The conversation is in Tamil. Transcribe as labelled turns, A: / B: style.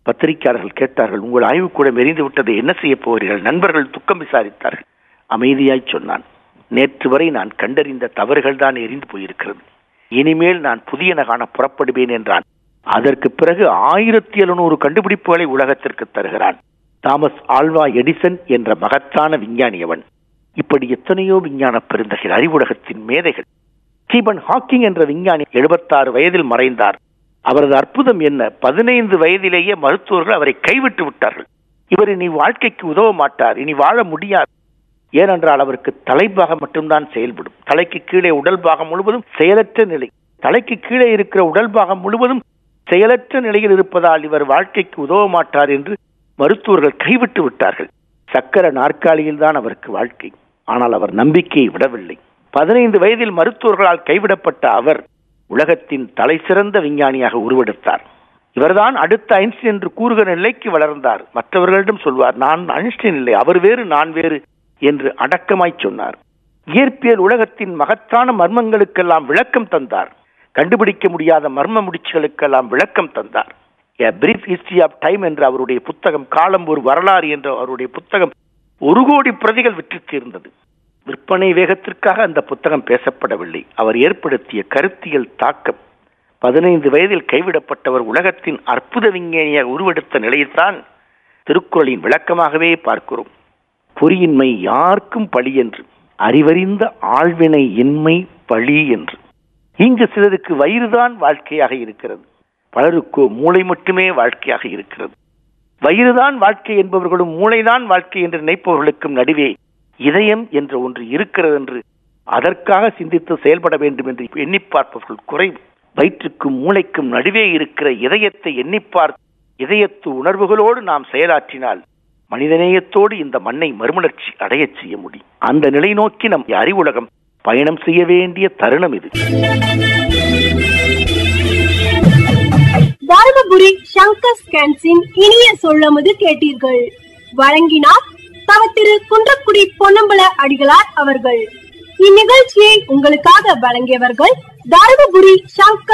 A: பத்திரிகையாளர்கள் கேட்டார்கள் உங்கள் ஆய்வுக்கூடம் எரிந்து விட்டதை என்ன செய்ய போகிறீர்கள் நண்பர்கள் துக்கம் விசாரித்தார்கள் அமைதியாய் சொன்னான் நேற்று வரை நான் கண்டறிந்த தவறுகள் தான் எரிந்து போயிருக்கிறது இனிமேல் நான் புதியன காண புறப்படுவேன் என்றான் அதற்கு பிறகு ஆயிரத்தி எழுநூறு கண்டுபிடிப்புகளை உலகத்திற்கு தருகிறான் தாமஸ் ஆல்வா எடிசன் என்ற மகத்தான விஞ்ஞானி அவன் இப்படி எத்தனையோ விஞ்ஞான பெருந்தகைகள் அறிவுலகத்தின் மேதைகள் ஸ்டீபன் ஹாக்கிங் என்ற விஞ்ஞானி எழுபத்தாறு வயதில் மறைந்தார் அவரது அற்புதம் என்ன பதினைந்து வயதிலேயே மருத்துவர்கள் அவரை கைவிட்டு விட்டார்கள் இவர் இனி வாழ்க்கைக்கு உதவ மாட்டார் இனி வாழ முடியாது ஏனென்றால் அவருக்கு தலைப்பாகம் மட்டும்தான் செயல்படும் தலைக்கு கீழே உடல் பாகம் முழுவதும் செயலற்ற நிலை தலைக்கு கீழே இருக்கிற உடல் பாகம் முழுவதும் செயலற்ற நிலையில் இருப்பதால் இவர் வாழ்க்கைக்கு உதவ மாட்டார் என்று மருத்துவர்கள் கைவிட்டு விட்டார்கள் சக்கர நாற்காலியில் தான் அவருக்கு வாழ்க்கை ஆனால் அவர் நம்பிக்கையை விடவில்லை பதினைந்து வயதில் மருத்துவர்களால் கைவிடப்பட்ட அவர் உலகத்தின் தலை சிறந்த விஞ்ஞானியாக உருவெடுத்தார் இவர்தான் அடுத்த ஐன்ஸ்டீன் என்று கூறுகிற நிலைக்கு வளர்ந்தார் மற்றவர்களிடம் சொல்வார் நான் ஐன்ஸ்டீன் இல்லை அவர் வேறு நான் வேறு என்று அடக்கமாய் சொன்னார் இயற்பியல் உலகத்தின் மகத்தான மர்மங்களுக்கெல்லாம் விளக்கம் தந்தார் கண்டுபிடிக்க முடியாத மர்ம முடிச்சுகளுக்கெல்லாம் விளக்கம் தந்தார் a brief history of time என்ற அவருடைய புத்தகம் காலம் ஒரு வரலாறு என்ற அவருடைய புத்தகம் ஒரு கோடி பிரதிகள் விற்று தீர்ந்தது விற்பனை வேகத்திற்காக அந்த புத்தகம் பேசப்படவில்லை அவர் ஏற்படுத்திய கருத்தியல் தாக்கம் பதினைந்து வயதில் கைவிடப்பட்டவர் உலகத்தின் அற்புத விஞ்ஞானியாக உருவெடுத்த நிலையைத்தான் திருக்குறளின் விளக்கமாகவே பார்க்கிறோம் பொறியின்மை யாருக்கும் பழி என்று அறிவறிந்த ஆழ்வினை இன்மை பழி என்று இங்கு சிலருக்கு வயிறுதான் வாழ்க்கையாக இருக்கிறது பலருக்கோ மூளை மட்டுமே வாழ்க்கையாக இருக்கிறது வயிறுதான் வாழ்க்கை என்பவர்களும் மூளைதான் வாழ்க்கை என்று நினைப்பவர்களுக்கும் நடுவே இதயம் என்ற ஒன்று இருக்கிறது என்று அதற்காக சிந்தித்து செயல்பட வேண்டும் என்று எண்ணி பார்ப்பவர்கள் குறைவு வயிற்றுக்கும் மூளைக்கும் நடுவே இருக்கிற இதயத்தை எண்ணிப்பார் இதயத்து உணர்வுகளோடு நாம் செயலாற்றினால் மனிதநேயத்தோடு இந்த மண்ணை மறுமலர்ச்சி அடையச் செய்ய முடியும் அந்த நிலை நோக்கி நம் அறிவுலகம் பயணம் செய்ய வேண்டிய தருணம் இது
B: தருமபுரி சங்கர் ஸ்கேன்ஸின் இனிய சொல்லமுது கேட்டீர்கள் வழங்கினார் தவ திரு குன்றக்குடி பொன்னம்பல அடிகளார் அவர்கள் இந்நிகழ்ச்சியை உங்களுக்காக வழங்கியவர்கள் தருமபுரி சங்கர்